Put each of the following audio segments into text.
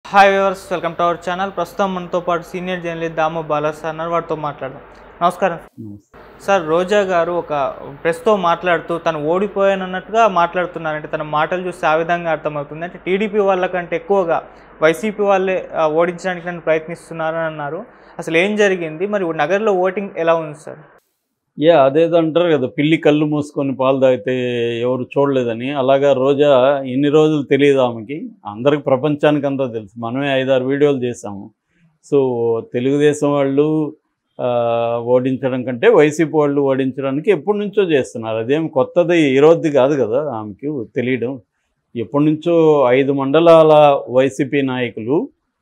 Hi viewers welcome to our channel ప్రస్తుతం మనతో పాటు సీనియర్ జర్నలిస్ట్ దామో బాలాస్ సార్ ఉన్నారు వారితో మాట్లాడదాం నమస్కారం సార్ రోజా గారు ఒక ప్రెస్తో మాట్లాడుతూ తను ఓడిపోయానన్నట్టుగా మాట్లాడుతున్నారు అంటే తన మాటలు చూస్తే ఆ విధంగా అర్థమవుతుంది అంటే టీడీపీ వాళ్ళకంటే ఎక్కువగా వైసీపీ వాళ్ళే ఆ, ఓడించడానికి నన్ను ప్రయత్నిస్తున్నారని అన్నారు అసలు ఏం జరిగింది మరి నగర్లో ఓటింగ్ ఎలా ఉంది సార్ యా అదేదో అంటారు కదా పిల్లి కళ్ళు మూసుకొని పాలు తాగితే ఎవరు చూడలేదని అలాగా రోజా ఇన్ని రోజులు తెలియదు ఆమెకి అందరికి ప్రపంచానికి అంతా తెలుసు మనమే ఐదారు వీడియోలు చేసాము సో తెలుగుదేశం వాళ్ళు ఆ, ఓడించడం కంటే వైసీపీ వాళ్ళు ఓడించడానికి ఎప్పటి నుంచో చేస్తున్నారు అదేం కొత్తది ఈ రోజుది కాదు కదా ఆమెకి తెలియడం ఎప్పటి నుంచో ఐదు మండలాల వైసీపీ నాయకులు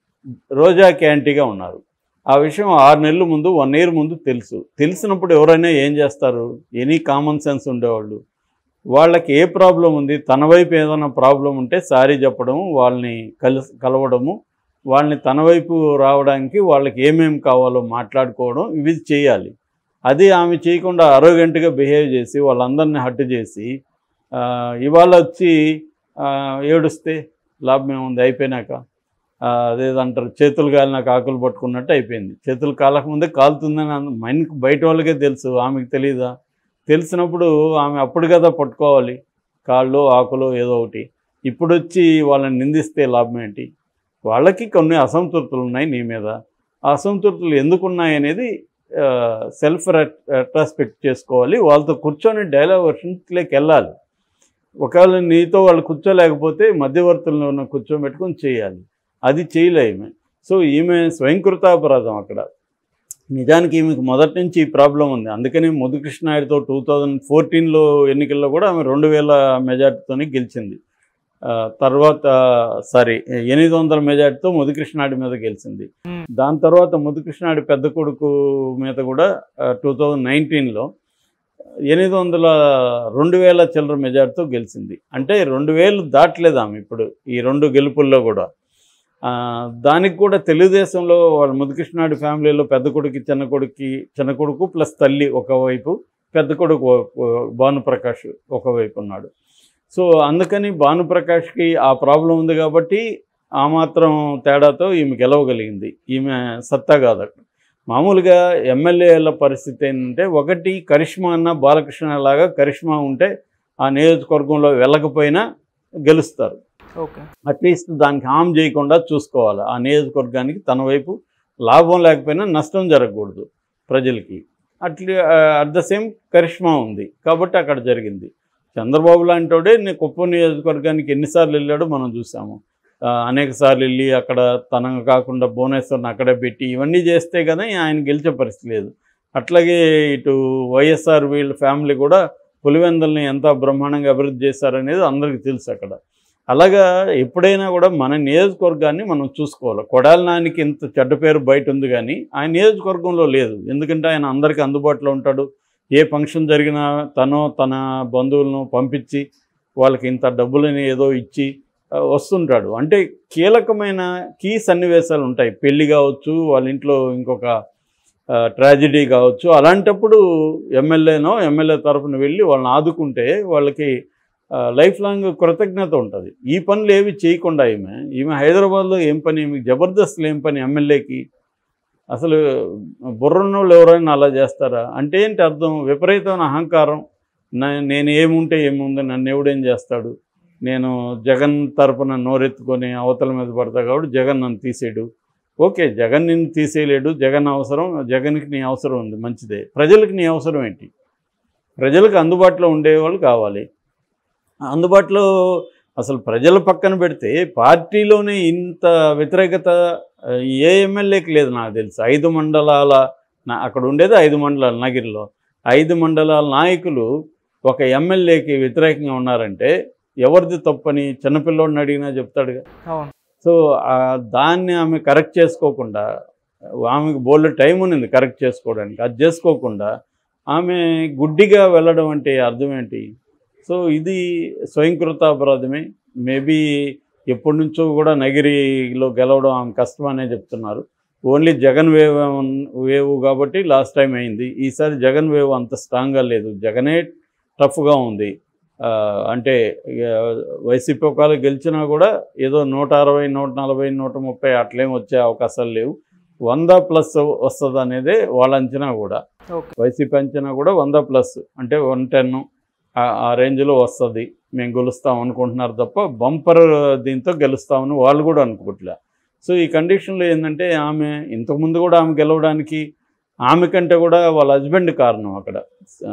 రోజాకి యాంటీగా ఉన్నారు ఆ విషయం ఆరు నెలల ముందు వన్ ఇయర్ ముందు తెలుసు తెలిసినప్పుడు ఎవరైనా ఏం చేస్తారు ఎనీ కామన్ సెన్స్ ఉండేవాళ్ళు వాళ్ళకి ఏ ప్రాబ్లం ఉంది తన వైపు ఏదైనా ప్రాబ్లం ఉంటే సారీ చెప్పడం వాళ్ళని కలిసి కలవడము వాళ్ళని తన వైపు రావడానికి వాళ్ళకి ఏమేమి కావాలో మాట్లాడుకోవడం ఇవి చేయాలి అది ఆమె చేయకుండా అరోగెంట్గా బిహేవ్ చేసి వాళ్ళందరినీ హట్టు చేసి ఆ, ఇవాళ వచ్చి ఆ, ఏడుస్తే లాభం ఏముంది అయిపోయినాక ఆ, అదేదంటారు చేతులు కాలినాక ఆకులు పట్టుకున్నట్టు అయిపోయింది చేతులు కాలకముందే కాలుతుందని అంద- మనకి బయట వాళ్ళకే తెలుసు ఆమెకు తెలియదా తెలిసినప్పుడు ఆమె అప్పుడు కదా పట్టుకోవాలి కాళ్ళు ఆకులు ఏదో ఒకటి ఇప్పుడు వచ్చి వాళ్ళని నిందిస్తే లాభం ఏంటి వాళ్ళకి కొన్ని అసంతృప్తులు ఉన్నాయి నీ మీద ఆ అసంతృప్తులు ఎందుకు ఉన్నాయి అనేది సెల్ఫ్ రెట్రాస్పెక్ట్ చేసుకోవాలి వాళ్ళతో కూర్చొని డైలాగ్ వర్షన్స్లోకి వెళ్ళాలి ఒకవేళ నీతో వాళ్ళు కూర్చోలేకపోతే మధ్యవర్తులను ఉన్న కూర్చోబెట్టుకొని చేయాలి అది చేయలే ఈమె సో ఈమె స్వయంకృతాపరాధం అక్కడ నిజానికి ఈమెకు మొదటి నుంచి ఈ ప్రాబ్లం ఉంది అందుకని ముదుకృష్ణాయుడితో టూ థౌజండ్ ఫోర్టీన్లో ఎన్నికల్లో కూడా ఆమె రెండు వేల మెజార్టీతోనే గెలిచింది ఆ, తర్వాత సారీ ఎనిమిది వందల మెజార్టీతో ముదుకృష్ణాయుడి మీద గెలిచింది మ్మ్. దాని తర్వాత ముదుకృష్ణాయుడి పెద్ద కొడుకు మీద కూడా టూ థౌజండ్ నైన్టీన్లో ఎనిమిది వందల రెండు వేల చిల్లర మెజార్టీతో గెలిచింది అంటే రెండు వేలు దాటలేదు ఆమె ఇప్పుడు ఈ రెండు గెలుపుల్లో కూడా ఆ, దానికి కూడా తెలుగుదేశంలో వాళ్ళ ముదుకృష్ణాడి ఫ్యామిలీలో పెద్ద కొడుకు చిన్న కొడుకు చిన్న కొడుకు ప్లస్ తల్లి ఒకవైపు పెద్ద కొడుకు ఓ- ఓ- భానుప్రకాష్ ఒకవైపు ఉన్నాడు సో అందుకని భానుప్రకాష్కి ఆ ప్రాబ్లం ఉంది కాబట్టి ఆ మాత్రం తేడాతో ఈమె గెలవగలిగింది ఈమె సత్తా కాదు అక్కడ మామూలుగా ఎమ్మెల్యేల పరిస్థితి ఏంటంటే ఒకటి కరిష్మా అన్న బాలకృష్ణ లాగా కరిష్మా ఉంటే ఆ నియోజకవర్గంలో వెళ్ళకపోయినా గెలుస్తారు ఓకే అట్లీస్ట్ దానికి హామ్ చేయకుండా చూసుకోవాలి ఆ నియోజకవర్గానికి తన వైపు లాభం లేకపోయినా నష్టం జరగకూడదు ప్రజలకి అట్లే అట్ ద సేమ్ కరిష్మా ఉంది కాబట్టి అక్కడ జరిగింది చంద్రబాబు లాంటోడే నేను కుప్పం నియోజకవర్గానికి ఎన్నిసార్లు వెళ్ళాడో మనం చూసాము ఆ, అనేక సార్లు వెళ్ళి అక్కడ తన కాకుండా భువనేశ్వర్ని అక్కడే పెట్టి ఇవన్నీ చేస్తే కదా ఆయన గెలిచే పరిస్థితి లేదు అట్లాగే ఇటు వైఎస్ఆర్ వీళ్ళ ఫ్యామిలీ కూడా పులివెందుల్ని ఎంత బ్రహ్మాండంగా అభివృద్ధి చేశారనేది అందరికీ తెలుసు అక్కడ అలాగా ఎప్పుడైనా కూడా మన నియోజకవర్గాన్ని మనం చూసుకోవాలి కొడాలి నానికి ఇంత చెడ్డ పేరు బయట ఉంది కానీ ఆయన నియోజకవర్గంలో లేదు ఎందుకంటే ఆయన అందరికీ అందుబాటులో ఉంటాడు ఏ ఫంక్షన్ జరిగినా తనో తన బంధువులను పంపించి వాళ్ళకి ఇంత డబ్బులని ఏదో ఇచ్చి ఆ, వస్తుంటాడు అంటే కీలకమైన కీ సన్నివేశాలు ఉంటాయి పెళ్ళి కావచ్చు వాళ్ళ ఇంట్లో ఇంకొక ట్రాజిడీ కావచ్చు అలాంటప్పుడు ఎమ్మెల్యేనో ఎమ్మెల్యే తరఫున వెళ్ళి వాళ్ళని ఆదుకుంటే వాళ్ళకి లైఫ్ లాంగ్ కృతజ్ఞత ఉంటుంది ఈ పనులు ఏవి చేయకుండా ఈమె ఈమె హైదరాబాద్లో ఏం పని ఈమె జబర్దస్త్లో ఏం పని ఎమ్మెల్యేకి అసలు బుర్రన్న వాళ్ళు ఎవరైనా అలా చేస్తారా అంటే ఏంటి అర్థం విపరీతమైన అహంకారం నా- నేను ఏముంటే ఏముంది నన్ను ఎవడేం చేస్తాడు నేను జగన్ తరపున నోరెత్తుకొని అవతల మీద పడతా కాబట్టి జగన్ నన్ను తీసేయడు ఓకే జగన్ నిన్ను తీసేయలేడు జగన్ అవసరం జగన్కి నీ అవసరం ఉంది మంచిదే ప్రజలకు నీ అవసరం ఏంటి ప్రజలకు అందుబాటులో ఉండేవాళ్ళు కావాలి అందుబాటులో అసలు ప్రజల పక్కన పెడితే పార్టీలోనే ఇంత వ్యతిరేకత ఆ, ఏ ఎమ్మెల్యేకి లేదు నాకు తెలుసు ఐదు మండలాల నా అక్కడ ఉండేది ఐదు మండలాలు నగిరిలో ఐదు మండలాల నాయకులు ఒక ఎమ్మెల్యేకి వ్యతిరేకంగా ఉన్నారంటే ఎవరిది తప్పని చిన్నపిల్లోడిని అడిగినా చెప్తాడుగా అవును సో ఆ దాన్ని ఆమె కరెక్ట్ చేసుకోకుండా ఆమెకు బోల్డ్ టైం ఉన్నది కరెక్ట్ చేసుకోవడానికి అది చేసుకోకుండా ఆమె గుడ్డిగా వెళ్ళడం అంటే అర్థం ఏంటి సో ఇది స్వయంకృతాపరాధమే మేబీ ఎప్పటి నుంచో కూడా నగిరిలో గెలవడం ఆమె కష్టమనే చెప్తున్నారు ఓన్లీ జగన్ వేవ్ ఏమన్- వేవ్ కాబట్టి లాస్ట్ టైం అయింది ఈసారి జగన్ వేవ్ అంత స్ట్రాంగ్గా లేదు జగనే టఫ్గా ఉంది ఆ, అంటే ఇక వైసీపీ ఒకవేళ గెలిచినా కూడా ఏదో నూట అరవై నూట నలభై నూట ముప్పై అట్లేం వచ్చే అవకాశాలు లేవు వంద ప్లస్ వస్తుంది అనేది వాళ్ళ అంచనా కూడా ఓకే వైసీపీ అంచనా కూడా వంద ప్లస్ అంటే వన్ టెన్ ఆ రేంజ్లో వస్తుంది మేము గెలుస్తాం అనుకుంటున్నారు తప్ప బంపర్ దీంతో గెలుస్తామని వాళ్ళు కూడా అనుకోవట్లే సో ఈ కండిషన్లో ఏంటంటే ఆమె ఇంతకుముందు కూడా ఆమె గెలవడానికి ఆమె కంటే కూడా వాళ్ళ హస్బెండ్ కారణం అక్కడ ఆ,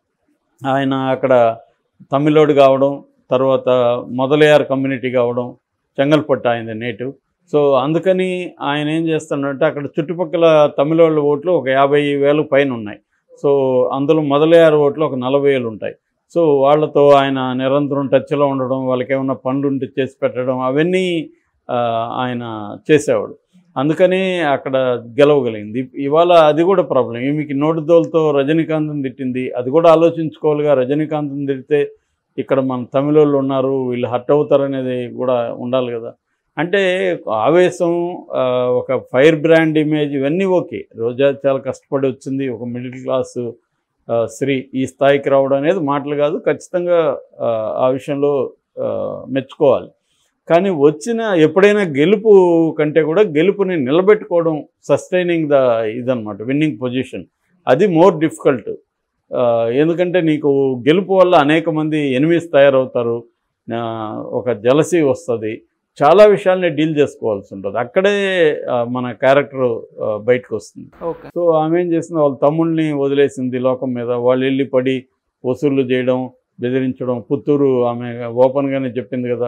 ఆయన అక్కడ తమిళోడు కావడం తర్వాత మొదలయ్యారు కమ్యూనిటీ కావడం చెంగల్పట్టు ఆయన నేటివ్ సో అందుకని ఆయన ఏం చేస్తున్నాడంటే అక్కడ చుట్టుపక్కల తమిళోళ్ళ ఓట్లు ఒక యాభై వేలు పైన ఉన్నాయి సో అందులో మొదలయ్యారు ఓట్లు ఒక నలభై వేలు ఉంటాయి సో వాళ్ళతో ఆయన నిరంతరం టచ్లో ఉండడం వాళ్ళకి ఏమైనా పనులు ఉంటే చేసి పెట్టడం అవన్నీ ఆ, ఆయన చేసేవాడు అందుకని అక్కడ గెలవగలిగింది ఇవాళ అది కూడా ప్రాబ్లం ఈమెకి నోటిదోలతో రజనీకాంత్ని తిట్టింది అది కూడా ఆలోచించుకోవాలిగా రజనీకాంత్ని తిడితే ఇక్కడ మన తమిళోళ్ళు ఉన్నారు వీళ్ళు హర్ట్ అవుతారనేది కూడా ఉండాలి కదా అంటే ఆవేశం ఆ, ఒక ఫైర్ బ్రాండ్ ఇమేజ్ ఇవన్నీ ఓకే రోజా చాలా కష్టపడి వచ్చింది ఒక మిడిల్ క్లాస్ ఆ, స్త్రీ ఈ స్థాయికి రావడం అనేది మాటలు కాదు ఖచ్చితంగా ఆ, ఆ విషయంలో ఆ, మెచ్చుకోవాలి కానీ వచ్చిన ఎప్పుడైనా గెలుపు కంటే కూడా గెలుపుని నిలబెట్టుకోవడం సస్టైనింగ్ ద ఇదనమాట విన్నింగ్ పొజిషన్ అది మోర్ డిఫికల్ట్ ఎందుకంటే నీకు గెలుపు వల్ల అనేక మంది ఎనిమిస్ తయారవుతారు ఆ, ఒక జలసీ వస్తుంది చాలా విషయాల్ని డీల్ చేసుకోవాల్సి ఉంటుంది అక్కడే ఆ, మన క్యారెక్టర్ బయటకు వస్తుంది ఓకే సో ఆమె ఏం చేసింది వాళ్ళ తమ్ముళ్ళని వదిలేసింది లోకం మీద వాళ్ళు వెళ్ళి పడి వసూళ్ళు చేయడం బెదిరించడం పుత్తూరు ఆమె ఓపెన్గానే చెప్పింది కదా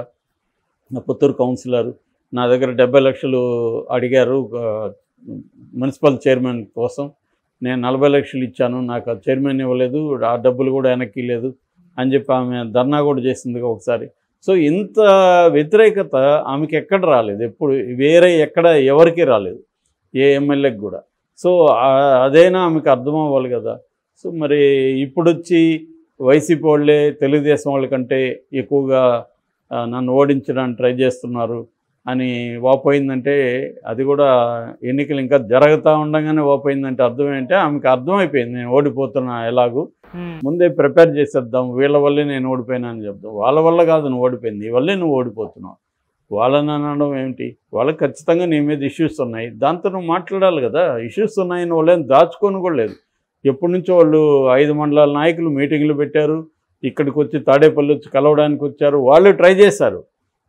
నా పుత్తూరు కౌన్సిలర్ నా దగ్గర డెబ్బై లక్షలు అడిగారు ఆ, మున్సిపల్ చైర్మన్ కోసం నేను నలభై లక్షలు ఇచ్చాను నాకు ఆ చైర్మన్ ఇవ్వలేదు ఆ డబ్బులు కూడా వెనక్కి లేదు అని చెప్పి ఆమె ధర్నా కూడా చేసింది ఒకసారి సో ఇంత వ్యతిరేకత ఆమెకి ఎక్కడ రాలేదు ఎప్పుడు వేరే ఎక్కడ ఎవరికి రాలేదు ఏ ఎమ్మెల్యేకి కూడా సో ఆ- అదైనా ఆమెకు అర్థం అవ్వాలి కదా సో మరి ఇప్పుడు వచ్చి వైసీపీ వాళ్ళే తెలుగుదేశం వాళ్ళ కంటే ఎక్కువగా ఆ, నన్ను ఓడించడానికి ట్రై చేస్తున్నారు అని వాపోయిందంటే అది కూడా ఎన్నికలు ఇంకా జరుగుతూ ఉండగానే వాపోయిందంటే అర్థం ఏంటంటే ఆమెకు అర్థమైపోయింది నేను ఓడిపోతున్నా ఎలాగూ ఉమ్, ముందే ప్రిపేర్ చేసేద్దాం వీళ్ళ వల్లే నేను ఓడిపోయినా అని చెప్దాం వాళ్ళ వల్ల కాదు నువ్వు ఓడిపోయింది నీ వల్లే నువ్వు ఓడిపోతున్నావు వాళ్ళని అనడం ఏమిటి వాళ్ళకి ఖచ్చితంగా నీ మీద ఇష్యూస్ ఉన్నాయి దాంతో నువ్వు మాట్లాడాలి కదా ఇష్యూస్ ఉన్నాయని వాళ్ళేం దాచుకొని కూడా లేదు ఎప్పటి నుంచో వాళ్ళు ఐదు మండలాల నాయకులు మీటింగ్లు పెట్టారు ఇక్కడికి వచ్చి తాడేపల్లి వచ్చి కలవడానికి వచ్చారు వాళ్ళు ట్రై చేశారు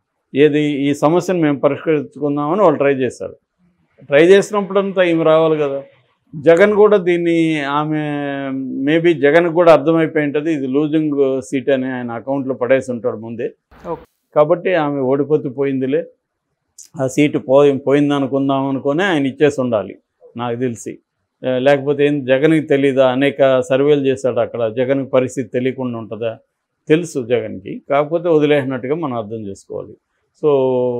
ఏది ఈ సమస్యను మేము పరిష్కరించుకుందామని వాళ్ళు ట్రై చేశారు ట్రై చేసినప్పుడంతా ఈమె రావాలి కదా జగన్ కూడా దీన్ని ఆమె మేబీ జగన్ కూడా అర్థమైపోయి ఉంటుంది ఇది లూజింగ్ సీట్ అని ఆయన అకౌంట్లో పడేసి ఉంటాడు ముందే ఓకే. కాబట్టి ఆమె ఓడిపోతూ పోయిందిలే ఆ సీటు పోయి పోయింది అనుకుందాం అనుకుని ఆయన ఇచ్చేసి ఉండాలి నాకు తెలిసి ఆ, లేకపోతే ఏం జగన్కి తెలీదా అనేక సర్వేలు చేశాడు అక్కడ జగన్కి పరిస్థితి తెలియకుండా ఉంటుందా తెలుసు జగన్కి కాకపోతే వదిలేసినట్టుగా మనం అర్థం చేసుకోవాలి సో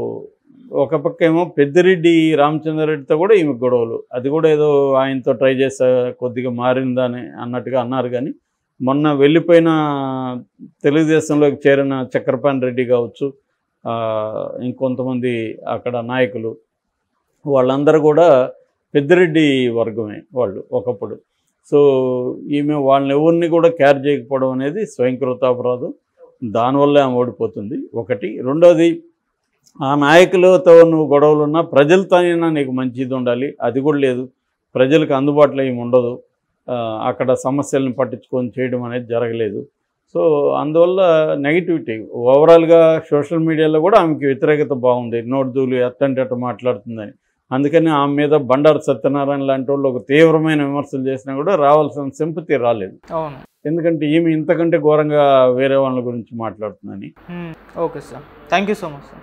ఒక పక్క ఏమో పెద్దిరెడ్డి రామచంద్రారెడ్డితో కూడా ఈమె గొడవలు అది కూడా ఏదో ఆయనతో ట్రై చేసా కొద్దిగా మారిందని అన్నట్టుగా అన్నారు కానీ మొన్న వెళ్ళిపోయిన తెలుగుదేశంలోకి చేరిన చక్రపాణి రెడ్డి కావచ్చు ఆ, ఇంకొంతమంది అక్కడ నాయకులు వాళ్ళందరూ కూడా పెద్దిరెడ్డి వర్గమే వాళ్ళు ఒకప్పుడు సో ఈమె వాళ్ళని ఎవరిని కూడా క్యార్ చేయకపోవడం అనేది స్వయంకృతాపరాధం దానివల్ల ఆమె ఓడిపోతుంది ఒకటి రెండోది ఆ నాయకులతో నువ్వు గొడవలు ఉన్నా ప్రజలతో అయినా నీకు మంచిది ఉండాలి అది కూడా లేదు ప్రజలకు అందుబాటులో ఏమి ఉండదు ఆ, అక్కడ సమస్యలను పట్టించుకొని చేయడం అనేది జరగలేదు సో అందువల్ల నెగిటివిటీ ఓవరాల్గా సోషల్ మీడియాలో కూడా ఆమెకి వ్యతిరేకత బాగుంది నోటుదూలు ఎత్తంటే అట్ట మాట్లాడుతుందని అందుకని ఆమె మీద బండారు సత్యనారాయణ లాంటి వాళ్ళు ఒక తీవ్రమైన విమర్శలు చేసినా కూడా రావాల్సిన సింపతి రాలేదు అవును ఎందుకంటే ఈమె ఇంతకంటే ఘోరంగా వేరే వాళ్ళ గురించి మాట్లాడుతుందని um, okay sir thank you so much sir